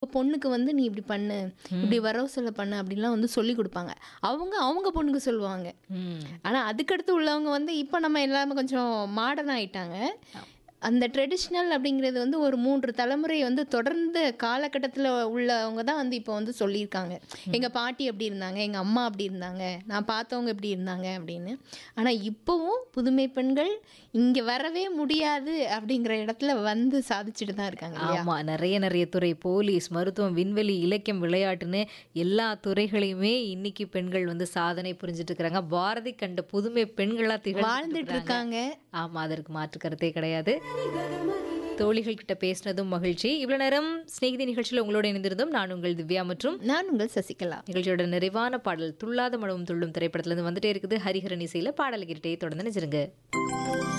பொண்ணுக்கு வந்து நீ இப்படி பண்ணு இப்படி வரவு செலவு பண்ணு அப்படின்லாம் வந்து சொல்லி கொடுப்பாங்க அவங்க அவங்க பொண்ணுக்கு சொல்லுவாங்க ம். ஆனால் அதுக்கடுத்து உள்ளவங்க வந்து இப்போ நம்ம எல்லாமே கொஞ்சம் மாடர்ன் ஆயிட்டாங்க அந்த ட்ரெடிஷ்னல் அப்படிங்கிறது வந்து ஒரு மூன்று தலைமுறை வந்து தொடர்ந்த காலகட்டத்தில் உள்ளவங்க தான் வந்து இப்போ வந்து சொல்லியிருக்காங்க எங்கள் பாட்டி எப்படி இருந்தாங்க எங்கள் அம்மா அப்படி இருந்தாங்க நான் பார்த்தவங்க எப்படி இருந்தாங்க அப்படின்னு ஆனால் இப்போவும் புதுமை பெண்கள் இங்கே வரவே முடியாது அப்படிங்கிற இடத்துல வந்து சாதிச்சுட்டு தான் இருக்காங்க இல்லையா ஆமா நிறைய நிறைய துறை போலீஸ் மருத்துவம் விண்வெளி இலக்கியம் விளையாட்டுன்னு எல்லா துறைகளையுமே இன்னைக்கு பெண்கள் வந்து சாதனை புரிஞ்சுட்டு இருக்கிறாங்க பாரதி கண்ட புதுமை பெண்களா திகழ்ந்துட்டு வாழ்ந்துட்டு இருக்காங்க இருக்காங்க ஆமா அதற்கு மாற்று கருத்தே கிடையாது தோழிகள் கிட்ட பேசினதும் மகிழ்ச்சி இவ்வளவு நேரம் சிநேகிதி நிகழ்ச்சியில் உங்களோட இணைந்திருந்தோம் நான் உங்கள் திவ்யா மற்றும் நான் உங்கள் சசிகலா நிகழ்ச்சியோட நிறைவான பாடல் துள்ளாத மனமும் துள்ளும் திரைப்படத்துல இருந்து வந்துட்டே இருக்குது ஹரிஹரன் இசையில பாடல் கேட்டே தொடர்ந்து நினைச்சிருங்க